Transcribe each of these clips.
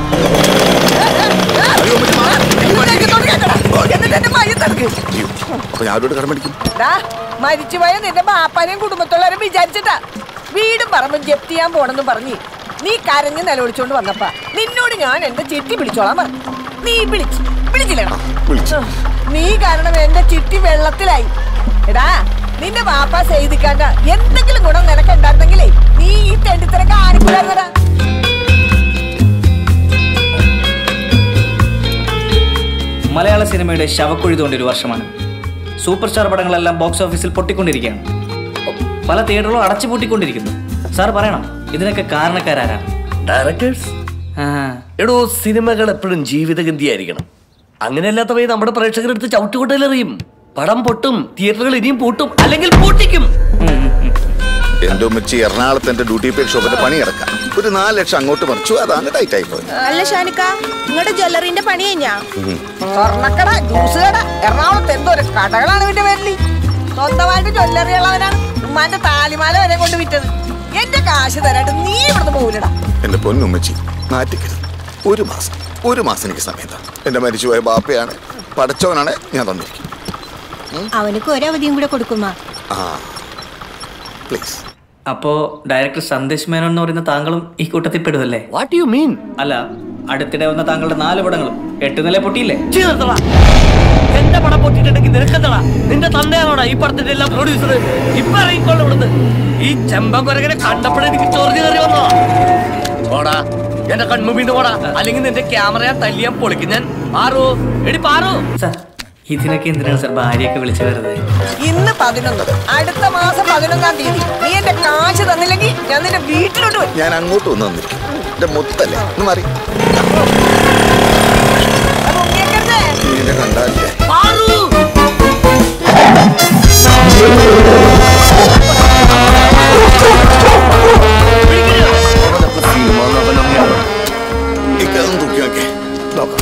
എന്നിട്ട് എന്റെ മയ്യത്തെടുക്ക് അപ്പൊ ഞാൻ ആരോട് കടം മേടിക്കും ദാ, മരിച്ചുപോയ നിന്റെ ബാപ്പാനെയും കുടുംബത്തുള്ളവരും വിചാരിച്ചിട്ടാ വീടും പറമ്പും ജപ്തി ചെയ്യാൻ പോണെന്ന് പറഞ്ഞ് നീ കരഞ്ഞ് നിലവിളിച്ചോണ്ട് വന്നപ്പ നിന്നോട് ഞാൻ എന്റെ ചിട്ടി പിടിച്ചോളാൻ പറഞ്ഞു നീ വിളിച്ചു വിളിച്ചില്ലേടാ വിളിച്ചു. നീ കാരണം എന്റെ ചിട്ടി വെള്ളത്തിലായി എടാ നിന്റെ ബാപ്പ ചെയ്തിക്കാണ്ട എന്തെങ്കിലും ഗുണം നിനക്ക് ഉണ്ടായിരുന്നെങ്കിലേ നീ ഈ തെണ്ടിത്തരം കാണിക്കൂടായിരുന്നടാ മലയാള സിനിമയുടെ ശവക്കുഴി തോണ്ടിയ ഒരു വർഷമാണ് സൂപ്പർ സ്റ്റാർ പടങ്ങളെല്ലാം ബോക്സ് ഓഫീസിൽ പൊട്ടിക്കൊണ്ടിരിക്കുകയാണ് പല തിയേറ്ററുകളും അടച്ചുപൂട്ടിക്കൊണ്ടിരിക്കുന്നു സാർ പറയണം ഇതിനൊക്കെ കാരണക്കാരാരാണ് ഡയറക്ടേഴ്സ് ആ, എടോ സിനിമകൾ എപ്പോഴും ജീവിതഗന്ധിയായിരിക്കണം അങ്ങനെയല്ലാത്ത വഴി നമ്മുടെ പ്രേക്ഷകരെടുത്ത് ചവിട്ടുകൊട്ടയിലെറിയും പടം പൊട്ടും തിയേറ്ററുകൾ ഇനിയും പൂട്ടും അല്ലെങ്കിൽ പൂട്ടിക്കും എന്റെ ഉമ്മച്ചി എറണാകുളത്ത് എന്റെ ഡ്യൂട്ടി പേഡ് ഷോപ്പിന്റെ പണി കിടക്കാം ഒരു നാല് ലക്ഷം അങ്ങോട്ട് മറിച്ചു അതാണ് ടൈറ്റ് ആയി പോയത് അല്ല ഷാനിക്ക നിങ്ങളുടെ ജ്വല്ലറിന്റെ പണി കഴിഞ്ഞാ സ്വർണ്ണക്കട ജ്യൂസ് കട എറണാകുളത്ത് എന്തോ ഒരു കടകളാണ് ഇവന്റെ പേരിൽ സ്വന്തമായിട്ട് ജ്വല്ലറിയുള്ളവനാണ് ഉമ്മാന്റെ താലിമാല വരെ കൊണ്ട് വിറ്റത് എന്റെ കാശ് തരാണ്ട് നീ ഇവിടുന്ന് പോകില്ലടാ എന്റെ പൊന്നുമ്മച്ചി നാറ്റിക്കരുത് ഒരു മാസം ഒരു മാസം എനിക്ക് സമയം താ എന്റെ മരിച്ചുപോയ ബാപ്പയാണ് പടച്ചവനാണ് ഞാൻ തന്നിരിക്കും അവനക്ക് ഒരവധിയും കൂടെ കൊടുക്കുമാ ആ പ്ലീസ് അപ്പോ ഡയറക്ടർ സന്ദേശ് മേനോൻ എന്ന് പറയുന്ന താങ്കളും ഈ കൂട്ടത്തിൽ പെടുമല്ലേ വാട്ട് യു മീൻ അല്ല അടുത്തിടെ വന്ന താങ്കളുടെ നാല് പടങ്ങളും എട്ട് നില പൊട്ടിയില്ലേ എന്റെ പടം പൊട്ടിട്ടുണ്ടെങ്കിൽ നിനക്കെന്തടാ നിന്റെ തന്തയാണോടാ ഈ പടത്തിന്റെ എല്ലാം പ്രൊഡ്യൂസർ ഇപ്പൊ ഇറങ്ങിക്കോളൂ ഇവിടുന്ന് ഈ ചെമ്പൻ കുരങ്ങനെ കണ്ടപ്പോഴേ എനിക്ക് ചൊറിഞ്ഞു കയറി വന്നോ പോടാ എന്റെ കൺമുമ്പിന്ന് പോടാ അല്ലെങ്കിൽ നിന്റെ ക്യാമറ ഞാൻ തല്ലിയാൻ പൊളിക്കും ഞാൻ പാറു എടി പാറു സാർ ഇതിനൊക്കെ എന്തിനാണ് സാർ ഭാര്യയൊക്കെ വിളിച്ചു വരുന്നത് ഇന്ന് പതിനൊന്ന് അടുത്ത മാസം പതിനൊന്നാം തീയതി നീ എന്റെ കാശ് തന്നില്ലെങ്കിൽ ഞാൻ നിന്റെ വീട്ടിലോട്ട് വരും ഞാൻ അങ്ങോട്ട് വന്ന് തന്നിരിക്കും എന്റെ മുത്തല്ലേ ഒന്ന് മാറി അപ്പൊ ഉണ്ണിയേക്കരുതേ. നീ എന്നെ കണ്ടാലേ പാറു ഇതൊന്ന് തൂക്കി നോക്കേ നോക്കാം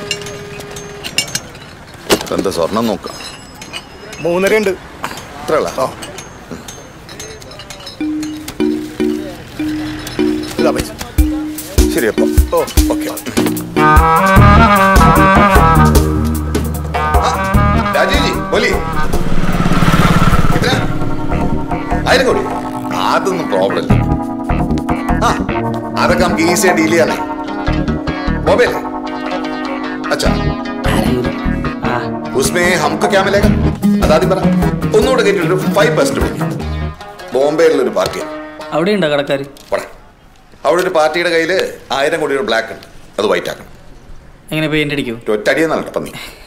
എന്താ സ്വർണം നോക്കാം മൂന്നര ഉണ്ട് ഇത്ര ഉള്ള ഇതാ പൈസ ശരി അപ്പൊ ഓ ഓക്കെ രാജീവ്ജി ബോലി കിतना? ആയിരം കോടി അതൊന്നും പ്രോബ്ലം ഇല്ല ആ അതൊക്കെ നമുക്ക് ഈസിയായി ഡീൽ ചെയ്യാനേ മൊബൈൽ അച്ഛാ ആ उसमें हमको क्या मिलेगा അതാദ്യം പറ ഒന്നുകൂടെ കേട്ടിട്ട് ഫൈവ് പെർസെന്റ് വിളിക്കും ബോംബെയിലുള്ള ഒരു പാർട്ടിയാണ് അവിടെ ഉണ്ടോ കടക്കാർ പോടാ അവിടെ ഒരു പാർട്ടിയുടെ കയ്യിൽ ആയിരം കോടിയുടെ ബ്ലാക്ക് ഉണ്ട് അത് വൈറ്റ് ആക്കണം എങ്ങനെ പെയിന്റ് അടിക്കൂ ഒറ്റ അടിയെന്നല്ല പന്നി